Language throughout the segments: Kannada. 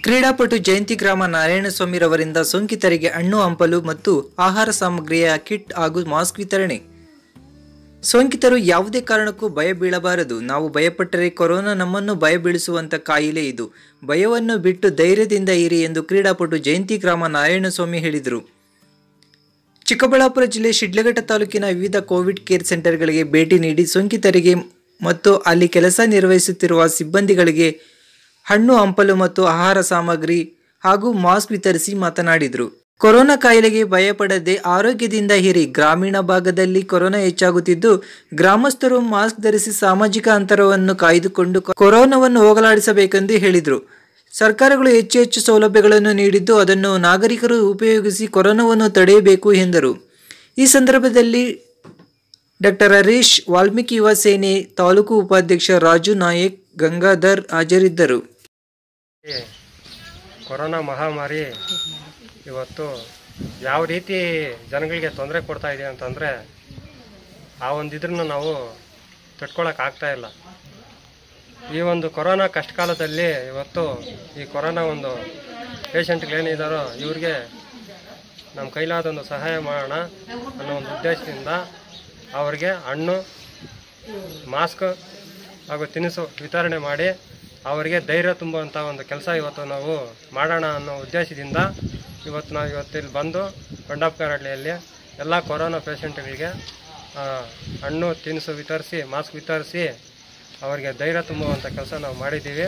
ಕ್ರೀಡಾಪಟು ಜಯಂತಿ ಗ್ರಾಮ ನಾರಾಯಣಸ್ವಾಮಿರವರಿಂದ ಸೋಂಕಿತರಿಗೆ ಹಣ್ಣು ಹಂಪಲು ಮತ್ತು ಆಹಾರ ಸಾಮಗ್ರಿಯ ಕಿಟ್ ಹಾಗೂ ಮಾಸ್ಕ್ ವಿತರಣೆ ಸೋಂಕಿತರು ಯಾವುದೇ ಕಾರಣಕ್ಕೂ ಭಯ ಬೀಳಬಾರದು ನಾವು ಭಯಪಟ್ಟರೆ ಕೊರೋನಾ ನಮ್ಮನ್ನು ಭಯ ಬೀಳಿಸುವಂತ ಕಾಯಿಲೆ ಇದು ಭಯವನ್ನು ಬಿಟ್ಟು ಧೈರ್ಯದಿಂದ ಇರಿ ಎಂದು ಕ್ರೀಡಾಪಟು ಜಯಂತಿ ಗ್ರಾಮ ನಾರಾಯಣಸ್ವಾಮಿ ಹೇಳಿದರು ಚಿಕ್ಕಬಳ್ಳಾಪುರ ಜಿಲ್ಲೆ ಶಿಡ್ಲಘಟ್ಟ ತಾಲೂಕಿನ ವಿವಿಧ ಕೋವಿಡ್ ಕೇರ್ ಸೆಂಟರ್ಗಳಿಗೆ ಭೇಟಿ ನೀಡಿ ಸೋಂಕಿತರಿಗೆ ಮತ್ತು ಅಲ್ಲಿ ಕೆಲಸ ನಿರ್ವಹಿಸುತ್ತಿರುವ ಸಿಬ್ಬಂದಿಗಳಿಗೆ ಹಣ್ಣು ಹಂಪಲು ಮತ್ತು ಆಹಾರ ಸಾಮಗ್ರಿ ಹಾಗೂ ಮಾಸ್ಕ್ ವಿತರಿಸಿ ಮಾತನಾಡಿದರು ಕೊರೋನಾ ಕಾಯಿಲೆಗೆ ಭಯಪಡದೆ ಆರೋಗ್ಯದಿಂದ ಇರಿ ಗ್ರಾಮೀಣ ಭಾಗದಲ್ಲಿ ಕೊರೋನಾ ಹೆಚ್ಚಾಗುತ್ತಿದ್ದು ಗ್ರಾಮಸ್ಥರು ಮಾಸ್ಕ್ ಧರಿಸಿ ಸಾಮಾಜಿಕ ಅಂತರವನ್ನು ಕಾಯ್ದುಕೊಂಡು ಕೊರೋನಾವನ್ನು ಹೋಗಲಾಡಿಸಬೇಕೆಂದು ಹೇಳಿದರು ಸರ್ಕಾರಗಳು ಹೆಚ್ಚು ಹೆಚ್ಚು ಸೌಲಭ್ಯಗಳನ್ನು ನೀಡಿದ್ದು ಅದನ್ನು ನಾಗರಿಕರು ಉಪಯೋಗಿಸಿ ಕೊರೋನಾವನ್ನು ತಡೆಯಬೇಕು ಎಂದರು ಈ ಸಂದರ್ಭದಲ್ಲಿ ಡಾಕ್ಟರ್ ಹರೀಶ್ ವಾಲ್ಮೀಕಿ ಯುವ ಸೇನೆ ತಾಲೂಕು ಉಪಾಧ್ಯಕ್ಷ ರಾಜು ನಾಯಕ್ ಗಂಗಾಧರ್ ಹಾಜರಿದ್ದರು ಈ ಕೊರೋನಾ ಮಹಾಮಾರಿ ಇವತ್ತು ಯಾವ ರೀತಿ ಜನಗಳಿಗೆ ತೊಂದರೆ ಕೊಡ್ತಾ ಇದೆ ಅಂತಂದರೆ ಆ ಒಂದು ಇದ್ರನ್ನ ನಾವು ತಡ್ಕೊಳಕ್ ಆಗ್ತಾ ಇಲ್ಲ ಈ ಒಂದು ಕೊರೋನಾ ಕಷ್ಟಕಾಲದಲ್ಲಿ ಇವತ್ತು ಈ ಕೊರೋನಾ ಒಂದು ಪೇಷಂಟ್ಗಳೇನಿದ್ದಾರೋ ಇವ್ರಿಗೆ ನಮ್ಮ ಕೈಲಾದೊಂದು ಸಹಾಯ ಮಾಡೋಣ ಅನ್ನೋ ಒಂದು ಉದ್ದೇಶದಿಂದ ಅವರಿಗೆ ಹಣ್ಣು ಮಾಸ್ಕ್ ಹಾಗೂ ತಿನಿಸು ವಿತರಣೆ ಮಾಡಿ ಅವರಿಗೆ ಧೈರ್ಯ ತುಂಬುವಂಥ ಒಂದು ಕೆಲಸ ಇವತ್ತು ನಾವು ಮಾಡೋಣ ಅನ್ನೋ ಉದ್ದೇಶದಿಂದ ಇವತ್ತು ನಾವು ಇವತ್ತು ಇಲ್ಲಿ ಬಂದು ಕೊಂಡಪ್ಪನಹಳ್ಳಿಯಲ್ಲಿ ಎಲ್ಲ ಕೊರೋನಾ ಪೇಷಂಟ್ಗಳಿಗೆ ಆ, ಹಣ್ಣು ತಿನಿಸು ವಿತರಿಸಿ ಮಾಸ್ಕ್ ವಿತರಿಸಿ ಅವರಿಗೆ ಧೈರ್ಯ ತುಂಬುವಂಥ ಕೆಲಸ ನಾವು ಮಾಡಿದ್ದೀವಿ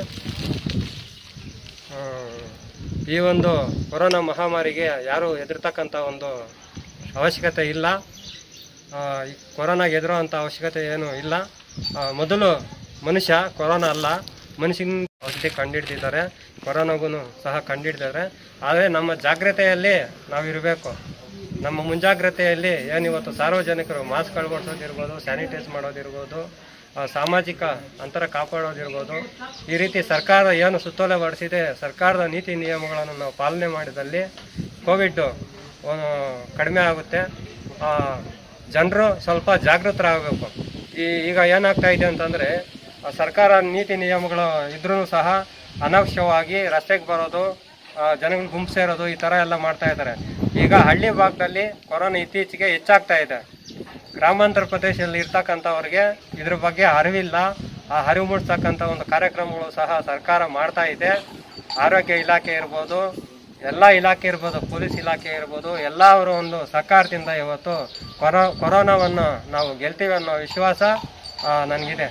ಆ, ಈ ಒಂದು ಕೊರೋನಾ ಮಹಾಮಾರಿಗೆ ಯಾರು ಹೆದರ್ತಕ್ಕಂಥ ಒಂದು ಅವಶ್ಯಕತೆ ಇಲ್ಲ ಆ, ಈ ಕೊರೋನಾಗೆ ಹೆದರುವಂಥ ಅವಶ್ಯಕತೆ ಏನು ಇಲ್ಲ ಆ, ಮೊದಲು ಮನುಷ್ಯ ಕೊರೋನಾ ಅಲ್ಲ ಮನುಷ್ಯನ ಔಷಧಿ ಕಂಡುಹಿಡ್ದಿದ್ದಾರೆ ಕೊರೋನಾಗೂ ಸಹ ಕಂಡುಹಿಡಿದಿದ್ದಾರೆ ಆದರೆ ನಮ್ಮ ಜಾಗ್ರತೆಯಲ್ಲಿ ನಾವಿರಬೇಕು ನಮ್ಮ ಮುಂಜಾಗ್ರತೆಯಲ್ಲಿ ಏನಿವತ್ತು ಸಾರ್ವಜನಿಕರು ಮಾಸ್ಕ್ ಅಳವಡಿಸೋದಿರ್ಬೋದು ಸ್ಯಾನಿಟೈಸ್ ಮಾಡೋದಿರ್ಬೋದು ಆ, ಸಾಮಾಜಿಕ ಅಂತರ ಕಾಪಾಡೋದಿರ್ಬೋದು ಈ ರೀತಿ ಸರ್ಕಾರ ಏನು ಸುತ್ತೋಲೆ ಹೊರಡಿಸಿದೆ ಸರ್ಕಾರದ ನೀತಿ ನಿಯಮಗಳನ್ನು ನಾವು ಪಾಲನೆ ಮಾಡಿದಲ್ಲಿ ಕೋವಿಡ್ ಕಡಿಮೆ ಆಗುತ್ತೆ ಜನರು ಸ್ವಲ್ಪ ಜಾಗೃತರಾಗಬೇಕು ಈ ಈಗ ಏನಾಗ್ತಾ ಇದೆ ಅಂತಂದರೆ ಸರ್ಕಾರ ನೀತಿ ನಿಯಮಗಳು ಇದ್ರೂ ಸಹ ಅನವಶ್ಯವಾಗಿ ರಸ್ತೆಗೆ ಬರೋದು ಜನಗಳು ಗುಂಪು ಸೇರೋದು ಈ ಥರ ಎಲ್ಲ ಮಾಡ್ತಾ ಇದ್ದಾರೆ ಈಗ ಹಳ್ಳಿ ಭಾಗದಲ್ಲಿ ಕೊರೋನಾ ಇತ್ತೀಚೆಗೆ ಹೆಚ್ಚಾಗ್ತಾ ಇದೆ ಗ್ರಾಮಾಂತರ ಪ್ರದೇಶದಲ್ಲಿ ಇರ್ತಕ್ಕಂಥವ್ರಿಗೆ ಇದ್ರ ಬಗ್ಗೆ ಅರಿವಿಲ್ಲ ಆ ಅರಿವು ಮೂಡಿಸ್ತಕ್ಕಂಥ ಒಂದು ಕಾರ್ಯಕ್ರಮಗಳು ಸಹ ಸರ್ಕಾರ ಮಾಡ್ತಾ ಇದೆ ಆರೋಗ್ಯ ಇಲಾಖೆ ಇರ್ಬೋದು ಎಲ್ಲ ಇಲಾಖೆ ಇರ್ಬೋದು ಪೊಲೀಸ್ ಇಲಾಖೆ ಇರ್ಬೋದು ಎಲ್ಲ ಅವರ ಒಂದು ಸಹಕಾರದಿಂದ ಇವತ್ತು ಕೊರೋ ಕೊರೋನಾವನ್ನು ನಾವು ಗೆಲ್ತೀವಿ ಅನ್ನೋ ವಿಶ್ವಾಸ ಆ, ನನಗಿದೆ